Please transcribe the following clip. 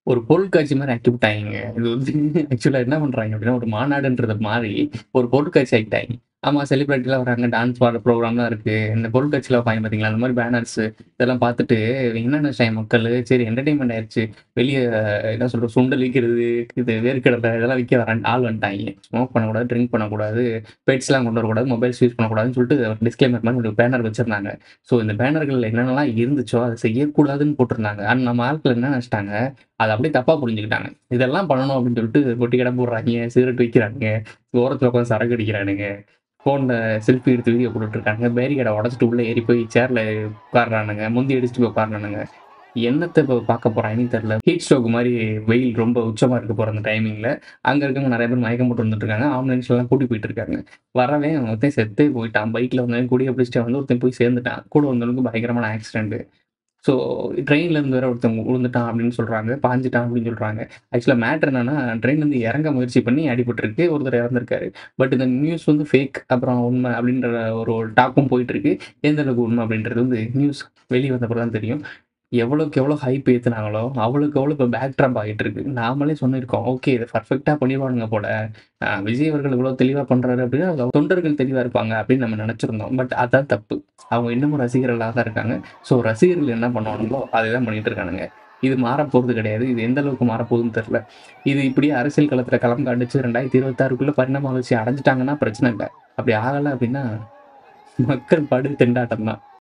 ஒரு பொருட்காட்சி மாரி ஆக்கி விட்டாய்ங்க. இது வந்து ஆக்சுவலா என்ன பண்றாய்ங்க அப்டின்னா, ஒரு மாநாடுன்றத மாறி ஒரு பொருட்காட்சி ஆக்கிட்டாய்ங்க. ஆமா செலிபிரிட்டிலாம் வராங்க. டான்ஸ் ஆடுற ப்ரோகிராம்லாம் இருக்கு. இந்த பொருட்காட்சிலாம் வைப்பாய்ங்க பார்த்தீங்களா? அந்த மாரி பேனர்ஸு இதெல்லாம் பார்த்துட்டு இவங்க என்ன நெனச்சுட்டாய்ங்க மக்களு, சரி என்டர்டெயின்மென்ட் ஆயிருச்சு. வெளிய என்ன சொல்றது சுண்டல் விக்கிறது, இது வேர்க்கடல இதெல்லாம் விக்க வர ஆள் வந்துட்டாய்ங்க. ஸ்மோக் பண்ணக்கூடாது, ட்ரிங்க் பண்ணக்கூடாது, பெட்ஸ்லாம் கொண்டு வரக்கூடாது, மொபைல்ஸ் யூஸ் பண்ணக்கூடாதுன்னு சொல்லிட்டு டிஸ்க்ளைமர் மாரி ஒரு பேனர் வச்சிருந்தாங்க. ஸோ இந்த பேனர்கள்ல என்னென்னலாம் இருந்துச்சோ, அத செய்யக்கூடாதுன்னு போட்டிருந்தாங்க. ஆனா நம்ம ஆட்கள் என்ன நெனச்சுட்டாங்க, அத அப்படியே தப்பா புரிஞ்சுக்கிட்டாங்க. இதெல்லாம் பண்ணணும் அப்படின்னு சொல்லிட்டு பொட்டி கடை போடுறாய்ங்க, சிகரெட் விக்கிறானுங்க, ஓரத்துல உட்காந்து சரக்கு அடிக்கிறானுங்க, ஃபோன்ல செல்ஃபி எடுத்து வீடியோ போட்டுட்டு இருக்கானுங்க, பேரிகேட உடைச்சுட்டு உள்ள ஏறி போய் சேர்ல உட்கார்றானுங்க, முந்தி அடிச்சுட்டு போய் உட்கார்றானுங்க. என்னத்த இப்ப பார்க்க போறாய்ங்கன்னு தெரியல. ஹீட் ஸ்ட்ரோக் மாரி வெயில் ரொம்ப உச்சமா இருக்க போற அந்த டைமிங்ல, அங்க இருக்கவங்க நெறைய பேர் மயக்கம் போட்டு விழுந்துட்டு இருக்காங்க. ஆம்புலன்ஸ்லலாம் கூட்டி போயிட்டு இருக்காங்க. வரவன் ஒருத்தன் செத்தே போயிட்டான். பைக்ல வந்தவன் குடிய பிடிச்சுட்டு வந்து ஒருத்தன் போய் சேர்ந்துட்டான். கூட வந்தவனுக்கு பயங்கரமான ஆக்சிடென்ட். ஸோ ட்ரெயின்ல இருந்து வேற ஒருத்தன் விழுந்துட்டான் அப்படின்னு சொல்றாங்க. பாஞ்சுட்டான் அப்படின்னு சொல்றாங்க. ஆக்சுவலா மேட்டர் என்னன்னா, ட்ரெயின்லருந்து இறங்க முயற்சி பண்ணி அடிபட்டுருக்கு. ஒருத்தர் இறந்திருக்காரு. பட் இந்த நியூஸ் வந்து ஃபேக் அப்புறம் உண்மை அப்படின்ற ஒரு டாக்கும் போயிட்டு இருக்கு. எந்த அளவுக்கு உண்மை அப்படின்றது வந்து நியூஸ் வெளிய வந்த அப்புறம் தான் தெரியும். எவ்வளோக்கு எவ்வளோ ஹைப் ஏத்துனாங்களோ, அவ்வளோக்கு அவ்வளோ இப்ப பேக் ட்ராப் ஆயிட்டு இருக்கு. நாமளே சொல்லியிருக்கோம். ஓகே இத பெர்ஃபெக்ட்டா பண்ணிருவானுங்க போல. அ விஜய் அவர்கள் இவ்வளோ தெளிவா பண்றாரு அப்படின்னா, தொண்டர்கள் தெளிவா இருப்பாங்க அப்படின்னு நம்ம நெனச்சிருந்தோம். பட் அதான் தப்பு. அவங்க இன்னமும் ரசிகர்களா தான் இருக்காங்க. ஸோ ரசிகர்கள் என்ன பண்ணுவானுங்களோ, அதேதான் பண்ணிட்டு இருக்கானுங்க. இது மாறப்போறது கிடையாது. இது எந்த அளவுக்கு மாறப்போகுதுன்னு தெரியல. இது இப்படியே அரசியல் களத்துல களம் காண்பிச்சு 2026க்குள்ள பரிணாம வளர்ச்சி அடைஞ்சுட்டாங்கன்னா பிரச்சனை இல்ல. அப்படி ஆகல அப்படின்னா, மக்கள் படு திண்டாட்டம் தான்.